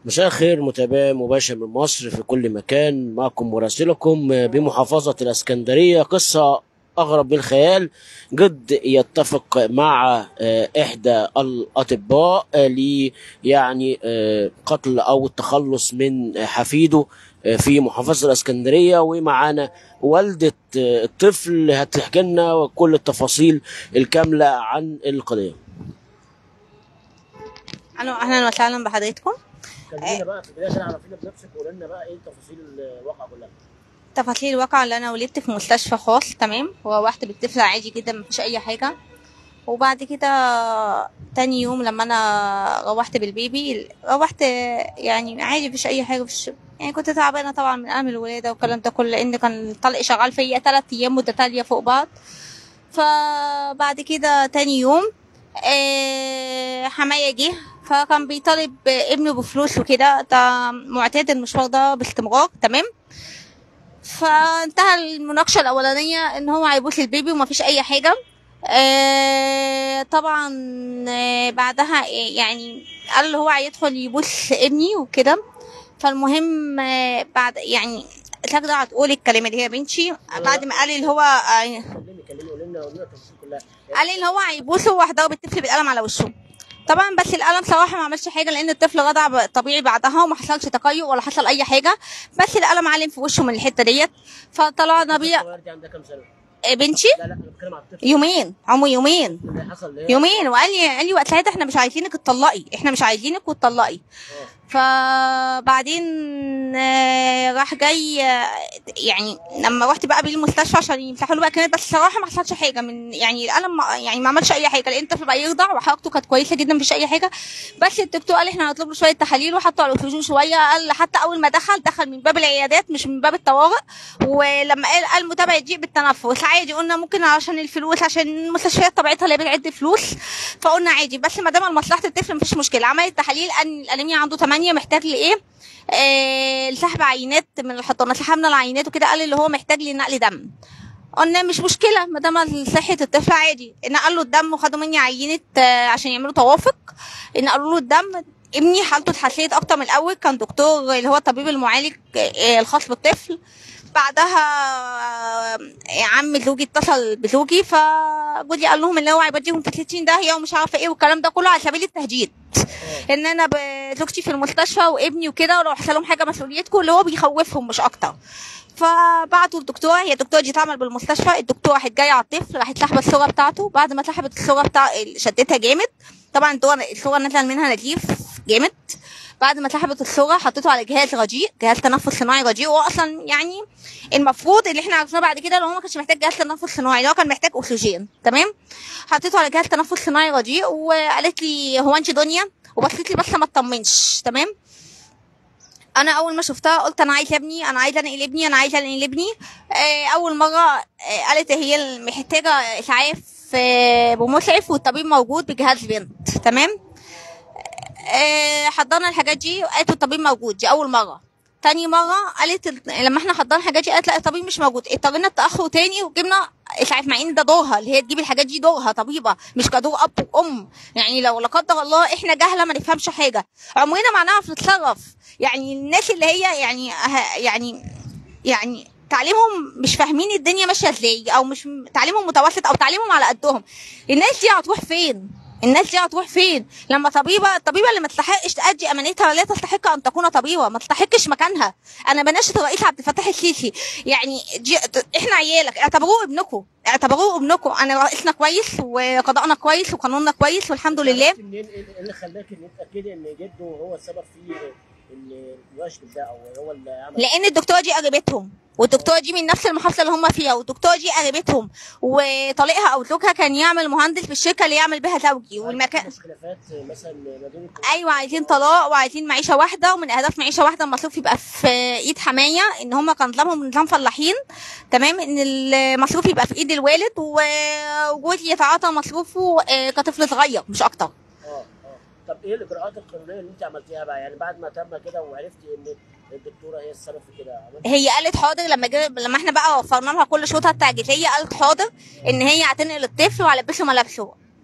مساء الخير متابعي مباشر من مصر في كل مكان معكم مراسلكم بمحافظة الإسكندرية قصة أغرب من الخيال جد يتفق مع آه، إحدى الأطباء آه، ل يعني آه، قتل أو التخلص من حفيده آه، في محافظة الإسكندرية ومعانا والدة آه، الطفل هتحكي لنا كل التفاصيل الكاملة عن القضية الو اهلا وسهلا بحضرتكم كلمينا بقى في البداية عشان عرفينا بنفسك وقول لنا بقى إيه تفاصيل الواقعة كلها تفاصيل الواقع اللي انا ولدت في مستشفى خاص تمام وروحت بالطفل عادي جدا مفيش اي حاجه وبعد كده تاني يوم لما انا روحت بالبيبي روحت يعني عادي مفيش اي حاجه مفيش يعني كنت تعبانه طبعا من الم الولاده والكلام ده كله لان كان الطلق شغال فيا تلات ايام متتاليه فوق بعض فبعد كده تاني يوم آه، حماية جه فكان بيطالب ابنه بفلوس وكده ده معتاد المشوار ده باستمرار تمام فانتهى المناقشة الأولانية إن هو هيبوس البيبي ومفيش أي حاجة آه طبعا آه بعدها آه، يعني قال اللي هو هيدخل يبوس ابني وكده فالمهم آه بعد يعني ساجدة هتقول الكلمة دي يا بنتي بعد ما قال اللي هو آه كلمي كلمي قول لنا قول لنا التفاصيل كلها قال لي اللي هو هيبوسه وهضرب بالطفل بالقلم على وشه طبعا بس القلم صراحه ما عملش حاجه لان الطفل رضع ب- طبيعي بعدها وما حصلش تقيؤ ولا حصل اي حاجه بس القلم علم في وشه من الحته ديت فطلعنا بيه الصغير دي عندها كام سنة؟ آه، بنتي لا لا أنا بتكلم على الطفل يومين عمو يومين اللي حصل ليه؟ يومين وقال لي قال لي وقت ساعتها احنا مش عايزينك تطلقي احنا مش عايزينك وتطلقي فبعدين آه، راح جاي آه، يعني لما رحت بقى بيه المستشفى عشان يمسحوا له بقى كانت بس الصراحه ما حصلش حاجه من يعني القلم ما- يعني ما عملش اي حاجه لان الطفل بقى يرضع وحركته كانت كويسه جدا مفيش اي حاجه بس الدكتور قال احنا هنطلب له شويه تحاليل وحطوا على الاكسجين شويه قال حتى اول ما دخل دخل من باب العيادات مش من باب الطوارئ ولما قال قال متابعه ضيق بالتنفس عادي قلنا ممكن عشان الفلوس عشان المستشفيات طبيعتها اللي بتعد فلوس فقلنا عادي بس ما دام لمصلحه الطفل مفيش مشكله عمل التحاليل ان الانيميا عنده 8 محتاج لايه آه لسحب عينات من الحضانات سحبنا العينات وكده قال اللي هو محتاج لنقل دم قلنا مش مشكله ما دام صحه الطفل عادي نقل له الدم وخدوا مني عينه آه عشان يعملوا توافق نقلوا له الدم ابني حالته اتحسنت اكتر من الاول كان دكتور اللي هو الطبيب المعالج آه، الخاص بالطفل بعدها آه، عم زوجي اتصل بزوجي فجوزي قال لهم اللي هو هيوديهم في 60 داهيه ومش عارفه ايه والكلام ده كله على سبيل التهديد ان انا ب- زوجتي في المستشفى وابني وكده ولو حصل لهم حاجه مسؤوليتكم اللي هو بيخوفهم مش اكتر فبعتوا الدكتوره هي الدكتوره دي تعمل بالمستشفى الدكتوره راحت جايه على الطفل راحت سحبت الصوره بتاعته بعد ما سحبت الصوره بتاع شدتها جامد طبعا الدور- الصوره نزل منها نزيف جامد بعد ما سحبت الصوره حطيته على جهاز رجيء جهاز تنفس صناعي رجيء وهو اصلا يعني المفروض اللي احنا عرفناه بعد كده ان هو ما كانش محتاج جهاز تنفس صناعي ده هو كان محتاج اكسجين تمام حطيته على جهاز تنفس صناعي رجيء وقالت لي هو انت دنيا وبصت لي بس ما اطمنش تمام انا اول ما شفتها قلت انا عايزه ابني انا عايزه انقل ابني انا عايزه انقل ابني آه، اول مره آه، قالت هي محتاجه اسعاف آه، بمسعف والطبيب موجود بجهاز بنت تمام آه، حضرنا الحاجات دي قالت الطبيب موجود دي اول مره تاني مرة قالت ال- لما احنا حضرنا الحاجات دي قالت لا الطبيب مش موجود اضطرينا التأخر تاني وجبنا اسعاف مع ان ده دورها اللي هي تجيب الحاجات دي دورها طبيبة مش كدور اب وام يعني لو لا قدر الله احنا جهلة ما نفهمش حاجة عمرنا ما هنعرف نتصرف يعني الناس اللي هي يعني ه- يعني يعني تعليمهم مش فاهمين الدنيا ماشيه ازاي او مش م- تعليمهم متوسط او تعليمهم على قدهم الناس دي هتروح فين الناس دي هتروح فين لما طبيبه الطبيبه اللي ما تستحقش تأدي امانتها لا تستحق ان تكون طبيبه ما تستحقش مكانها انا بناشد الرئيس عبد الفتاح السيسي يعني جي احنا عيالك اعتبروه ابنكم اعتبروه ابنكم انا رئيسنا كويس وقضاءنا كويس وقانوننا كويس والحمد لله عرفتي منين ايه إيه اللي خلاك ان تتاكدي ان جده هو السبب في ان الوشم ده او هو اللي عمل لان الدكتوره دي قريبتهم والدكتوره دي من نفس المحافظه اللي هم فيها والدكتوره دي قريبتهم وطليقها او زوجها كان يعمل مهندس في الشركه اللي يعمل بها زوجي والمكان مش خلافات مثلا ما بينكم ايوه عايزين طلاق وعايزين معيشه واحده ومن اهداف معيشه واحده المصروف يبقى في ايد حمايه ان هم كان نظامهم نظام فلاحين تمام ان المصروف يبقى في ايد الوالد و- وجوزي يتعاطى مصروفه آه، كطفل صغير مش اكتر اه اه طب ايه الاجراءات القانونيه اللي انت عملتيها بقى يعني بعد ما تم كده وعرفتي ان الدكتوره هي السبب في كده عملتي هي قالت حاضر لما جه لما احنا بقى وفرنا لها كل شروطها التعجيزيه قالت حاضر ان هي هتنقل الطفل وهلبسه ملابسه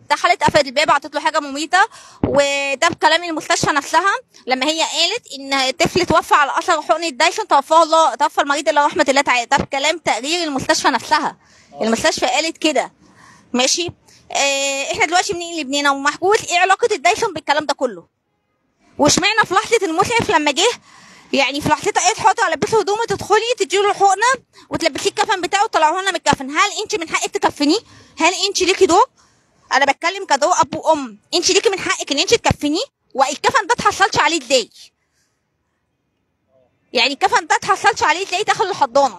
دخلت قفلت الباب عطت له حاجه مميته وده بكلام المستشفى نفسها لما هي قالت ان الطفل توفى على اثر حقن دايسون توفاه الله توفى المريض الله رحمه الله تعالى ده بكلام تقرير المستشفى نفسها المستشفى قالت كده ماشي آه احنا دلوقتي بنقل ابننا ومحجوز ايه علاقه الدايسون بالكلام ده كله واشمعنى في لحظه المسعف لما جه يعني في لحظتها قالت حاضر البسه هدومه تدخلي تديله الحقنه وتلبسيه الكفن بتاعه وتطلعوه لنا من الكفن هل انت من حقك تكفنيه هل انت ليكي دور انا بتكلم كدور اب وام انت ليكي من حقك ان انت تكفنيه والكفن ده اتحصلش عليه ازاي يعني الكفن ده اتحصلش عليه ازاي داخل الحضانه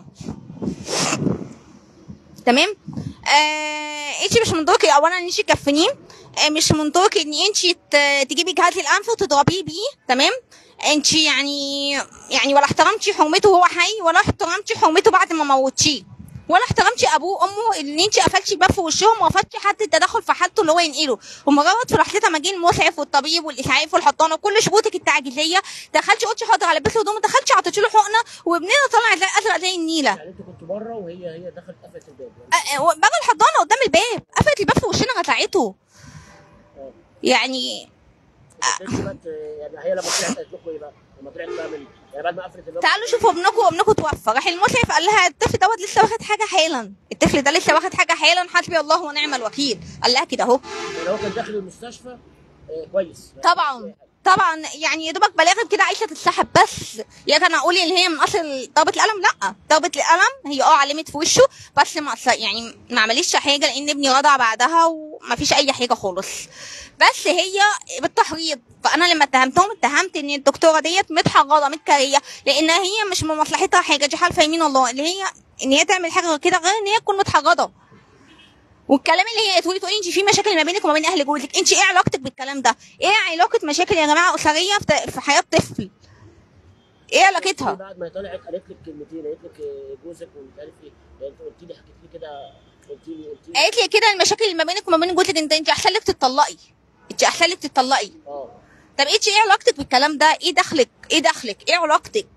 تمام آه انت مش من دورك اولا ان انت تكفنيه آه مش من دورك ان انت ت- تجيبي جهاز الانف وتضربيه بيه تمام انت يعني يعني ولا احترمتي حرمته وهو حي ولا احترمتي حرمته بعد ما موتيه ولا احترمتي ابوه وامه ان انت قفلتي الباب في وشهم ورفضتي حتى التدخل في حالته اللي هو ينقله ومجرد في لحظتها ما جه المسعف والطبيب والاسعاف والحضانه وكل شروطك التعجيزيه دخلتي قلتي حاضر على بس هدومه دخلتي عطيتي له حقنه وابننا طلع زي ازرق زي النيله يعني انتوا كنتوا بره وهي هي دخلت قفلت الباب يعني أه، أه، بقى الحضانه قدام الباب قفلت الباب في وشنا غزعته اه يعني طب انت بقى ت- يعني هي لما طلعت قالت لكم ايه بقى؟ لما طلعت بقى من يعني بعد ما قفلت الباب تعالوا شوفوا ابنكم وابنكم توفى راح المسعف قال لها الطفل دوت لسه واخد حاجه حالا الطفل ده لسه واخد حاجه حالا حسبي الله ونعم الوكيل قال لها كده اهو يعني هو كان داخل المستشفى آه، كويس طبعا طبعا يعني يا دوبك بلاغب كده عايشه تتسحب بس يا كان اقول ان هي من اصل ضربه القلم لا ضربه القلم هي اه علمت في وشه بس ما أصل- يعني ما عملتش حاجه لان ابني رضع بعدها وما فيش اي حاجه خالص بس هي بالتحريض فانا لما اتهمتهم اتهمت ان الدكتوره ديت متحرضه متكريه لان هي مش من مصلحتها حاجه دي حال يمين الله اللي هي ان هي تعمل حاجه غير كده غير ان هي تكون متحرضه والكلام اللي هي تقولي تقولي انت في مشاكل ما بينك وما بين اهل جوزك انت ايه علاقتك بالكلام ده ايه علاقه مشاكل يا جماعه اسريه في في حياه طفل ايه علاقتها بعد ما طلعت قالت لك كلمتين قالت لك آه، جوزك ومش عارف ايه يعني انت قلت لي حكيت لي كده قلت لي قلت لي قالت لي كده المشاكل اللي ما بينك وما بين جوزك انت انت احسن لك تتطلقي انت احسن لك تتطلقي اه طب انت ايه علاقتك بالكلام ده ايه دخلك ايه دخلك ايه علاقتك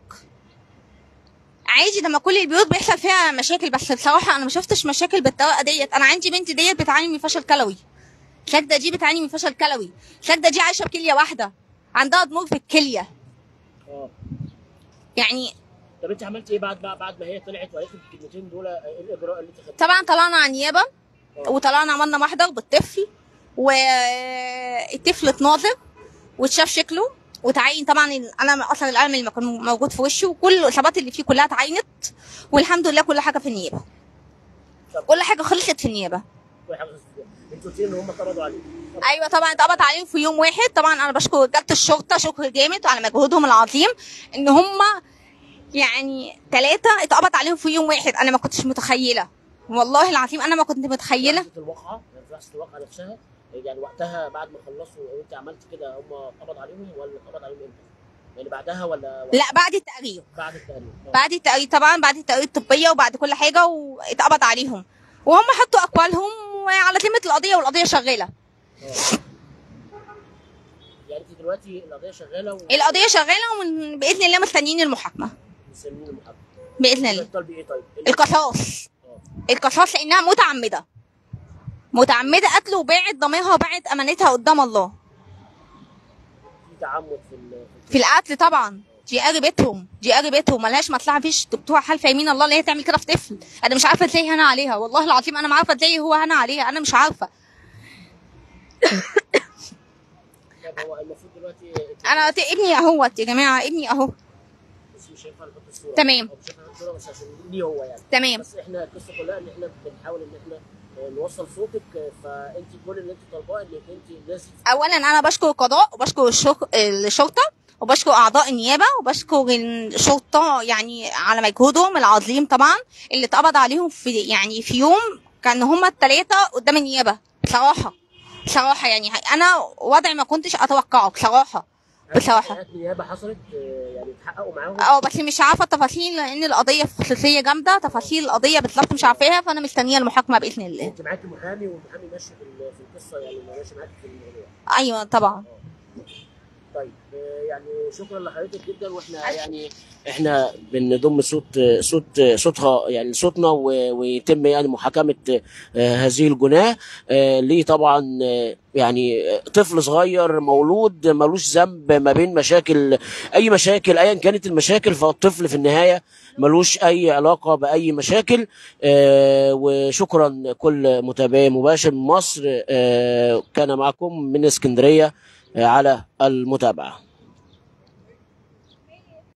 عادي لما كل البيوت بيحصل فيها مشاكل بس بصراحه انا ما شفتش مشاكل بالطريقه ديت انا عندي بنتي ديت بتعاني من فشل كلوي ساجده دي بتعاني من فشل كلوي ساجده دي عايشه بكليه واحده عندها ضمور في الكليه اه يعني طب انت عملت ايه بعد بعد ما هي طلعت وقالت لك الكلمتين دول آه، ايه الاجراء اللي انت خدتيه؟ طبعا طلعنا على النيابه آه. وطلعنا عملنا محضر بالطفل والطفل اتناظر واتشاف شكله وتعين طبعا الالم اثر الالم اللي كان موجود في وشه وكل الاصابات اللي فيه كلها اتعينت والحمد لله كل حاجه في النيابه طب كل حاجه خلصت في النيابه كل حاجه خلصت فيها. انت قلت لي ان هم قبضوا عليك طب ايوه طبعا اتقبض عليهم في يوم واحد طبعا انا بشكر رجاله الشرطه شكر جامد على مجهودهم العظيم ان هم يعني ثلاثه اتقبض عليهم في يوم واحد انا ما كنتش متخيله والله العظيم انا ما كنت متخيله لحظه الواقعه يعني في لحظه الواقعه نفسها يعني وقتها بعد ما خلصوا وانت عملت كده هم قبض عليهم ولا قبض عليهم امتى؟ يعني بعدها ولا ولا لا بعد التقرير بعد التقرير؟ آه. بعد التقرير طبعا بعد التقرير الطبيه وبعد كل حاجه واتقبض عليهم وهم حطوا اقوالهم وعلى ذمه القضيه والقضيه شغاله آه. يعني انت دلوقتي القضيه شغاله و... القضيه شغاله ومن باذن الله مستنيين المحاكمه مستنيين المحاكمه باذن الله الطالب ايه طيب؟ القصاص اه القصاص لانها متعمده متعمده قتل وباعت ضميرها وباعت امانتها قدام الله في تعمد في ال... في القتل طبعا دي قريبتهم دي قريبتهم ملهاش مصلحه فيش دكتور حالفه يمين الله اللي هي تعمل كده في طفل انا مش عارفه ازاي هنا عليها والله العظيم انا ما عارفه ازاي هو هنا عليها انا مش عارفه طب هو المفروض دلوقتي انت انا ت- ابني اهوت يا جماعه ابني اهو بس مش هينفع نحط الصوره تمام. أو مش هينفع نحط الصوره بس عشان ليه هو يعني تمام بس احنا القصه كلها ان احنا بنحاول ان احنا آه، نوصل صوتك آه، فانت كل اللي انت طالباه انك انت لازم اولا انا بشكر القضاء وبشكر الشك... الشرطه وبشكر اعضاء النيابه وبشكر الشرطه يعني على مجهودهم العظيم طبعا اللي اتقبض عليهم في يعني في يوم كان هما الثلاثه قدام النيابه بصراحه بصراحه يعني انا وضع ما كنتش اتوقعه بصراحه بصراحة. حاجات نيابه حصلت آه، يعني اتحققوا معاهم اه بس مش عارفه التفاصيل لان القضيه في خصوصيه جامده تفاصيل القضيه بالظبط مش عارفاها فانا مستنيه المحاكمه باذن الله انت معاكي محامي والمحامي ماشي في ال- في القصه يعني ماشي معاكي في الموضوع ايوه طبعا طب طيب آه، يعني شكرا لحضرتك جدا واحنا يعني احنا بنضم صوت صوت صوتها يعني صوتنا و- ويتم يعني محاكمه آه، هذه الجناه آه، ليه طبعا آه، يعني آه، طفل صغير مولود ملوش ذنب ما بين مشاكل اي مشاكل ايا كانت المشاكل فالطفل في النهايه ملوش اي علاقه باي مشاكل آه، وشكرا كل متابعي مباشر من مصر آه، كان معكم من اسكندريه آه، على المتابعه